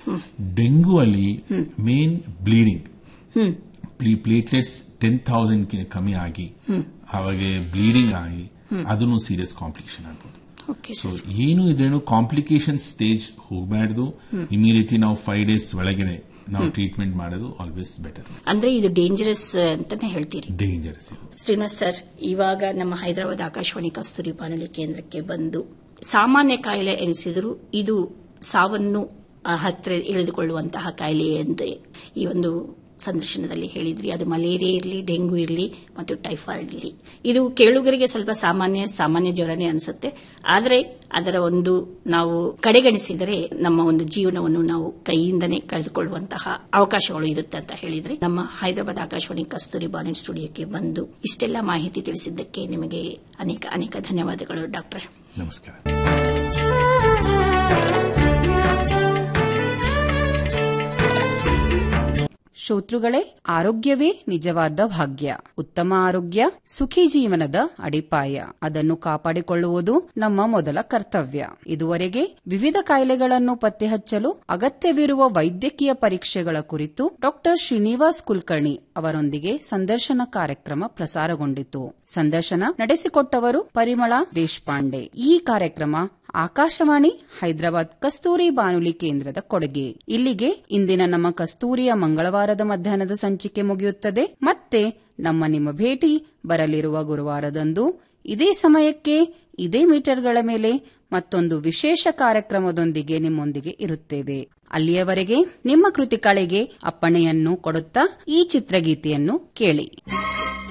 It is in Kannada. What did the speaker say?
ಡೆಂಗು ಅಲ್ಲಿ main bleeding hmm platelets ten thousand ಕಮ್ಮಿ ಆಗಿ ಅವಾಗ ಬ್ಲೀಡಿಂಗ್ ಆಗಿ ಅದನ್ನು ಸೀರಿಯಸ್ ಕಾಂಪ್ಲಿಕೇಶನ್ ಆಗ್ಬೋದು ಓಕೆ ಸೊ ಏನು ಇದೇನು ಕಾಂಪ್ಲಿಕೇಶನ್ ಸ್ಟೇಜ್ ಹೋಗಬಾರ್ದು ಇಮಿಡಿಯೇಟ್ಲಿ ನಾವು ಫೈವ್ ಡೇಸ್ ಒಳಗಡೆ ನಾವು ಟ್ರೀಟ್ಮೆಂಟ್ ಮಾಡೋದು ಆಲ್ವೇಸ್ ಬೆಟರ್ ಅಂದ್ರೆ ಇದು ಡೇಂಜರಸ್ ಅಂತಾನೆ ಹೇಳ್ತೀರಿ ಡೇಂಜರಸ್ ಇದು ಶ್ರೀನಿವಾಸ್ ಸರ್ ಇವಾಗ ನಮ್ಮ ಹೈದರಾಬಾದ್ ಆಕಾಶವಾಣಿ ಕಸ್ತೂರಿ ಬಾನುಲಿ ಕೇಂದ್ರಕ್ಕೆ ಬಂದು ಸಾಮಾನ್ಯ ಕಾಯಿಲೆ ಎನಿಸಿದರೂ ಇದು ಸಾವನ್ನು ಆ, ಹತ್ತಿರ ಇಳಿದುಕೊಳ್ಳುವಂತಹ ಕಾಯಿಲೆ ಎಂದು ಈ ಒಂದು ಸಂದರ್ಶನದಲ್ಲಿ ಹೇಳಿದ್ರಿ ಅದು ಮಲೇರಿಯಾ ಇರಲಿ ಡೆಂಗು ಇರಲಿ ಮತ್ತು ಟೈಫಾಯ್ಡ್ ಇರಲಿ ಇದು ಕೇಳುಗರಿಗೆ ಸ್ವಲ್ಪ ಸಾಮಾನ್ಯ ಸಾಮಾನ್ಯ ಜ್ವರನೇ ಅನಿಸುತ್ತೆ ಆದರೆ ಅದರ ಒಂದು ನಾವು ಕಡೆಗಣಿಸಿದರೆ ನಮ್ಮ ಒಂದು ಜೀವನವನ್ನು ನಾವು ಕೈಯಿಂದನೇ ಕಳೆದುಕೊಳ್ಳುವಂತಹ ಅವಕಾಶಗಳು ಇರುತ್ತೆ ಅಂತ ಹೇಳಿದ್ರಿ ನಮ್ಮ ಹೈದರಾಬಾದ್ ಆಕಾಶವಾಣಿ ಕಸ್ತೂರಿ ಬಾನುಲಿ ಸ್ಟುಡಿಯೋಕ್ಕೆ ಬಂದು ಇಷ್ಟೆಲ್ಲ ಮಾಹಿತಿ ತಿಳಿಸಿದ್ದಕ್ಕೆ ನಿಮಗೆ ಅನೇಕ ಅನೇಕ ಧನ್ಯವಾದಗಳು ಡಾಕ್ಟರ್ ನಮಸ್ಕಾರ ಶ್ರೋತೃಗಳೇ ಆರೋಗ್ಯವೇ ನಿಜವಾದ ಭಾಗ್ಯ ಉತ್ತಮ ಆರೋಗ್ಯ ಸುಖಿ ಜೀವನದ ಅಡಿಪಾಯ ಅದನ್ನು ಕಾಪಾಡಿಕೊಳ್ಳುವುದು ನಮ್ಮ ಮೊದಲ ಕರ್ತವ್ಯ ಇದುವರೆಗೆ ವಿವಿಧ ಕಾಯಿಲೆಗಳನ್ನು ಪತ್ತೆ ಹಚ್ಚಲು ಅಗತ್ಯವಿರುವ ವೈದ್ಯಕೀಯ ಪರೀಕ್ಷೆಗಳ ಕುರಿತು ಡಾಕ್ಟರ್ ಶ್ರೀನಿವಾಸ್ ಕುಲಕರ್ಣಿ ಅವರೊಂದಿಗೆ ಸಂದರ್ಶನ ಕಾರ್ಯಕ್ರಮ ಪ್ರಸಾರಗೊಂಡಿತು ಸಂದರ್ಶನ ನಡೆಸಿಕೊಟ್ಟವರು ಪರಿಮಳ ದೇಶಪಾಂಡೆ ಈ ಕಾರ್ಯಕ್ರಮ ಆಕಾಶವಾಣಿ ಹೈದರಾಬಾದ್ ಕಸ್ತೂರಿ ಬಾನುಲಿ ಕೇಂದ್ರದ ಕೊಡುಗೆ ಇಲ್ಲಿಗೆ ಇಂದಿನ ನಮ್ಮ ಕಸ್ತೂರಿಯ ಮಂಗಳವಾರದ ಮಧ್ಯಾಹ್ನದ ಸಂಚಿಕೆ ಮುಗಿಯುತ್ತದೆ ಮತ್ತೆ ನಮ್ಮ ನಿಮ್ಮ ಭೇಟಿ ಬರಲಿರುವ ಗುರುವಾರದಂದು ಇದೇ ಸಮಯಕ್ಕೆ ಇದೇ ಮೀಟರ್ಗಳ ಮೇಲೆ ಮತ್ತೊಂದು ವಿಶೇಷ ಕಾರ್ಯಕ್ರಮದೊಂದಿಗೆ ನಿಮ್ಮೊಂದಿಗೆ ಇರುತ್ತೇವೆ ಅಲ್ಲಿಯವರೆಗೆ ನಿಮ್ಮ ಕೃತಿಕಳೆಗೆ ಅಪ್ಪಣೆಯನ್ನು ಕೊಡುತ್ತಾ ಈ ಚಿತ್ರಗೀತೆಯನ್ನು ಕೇಳಿ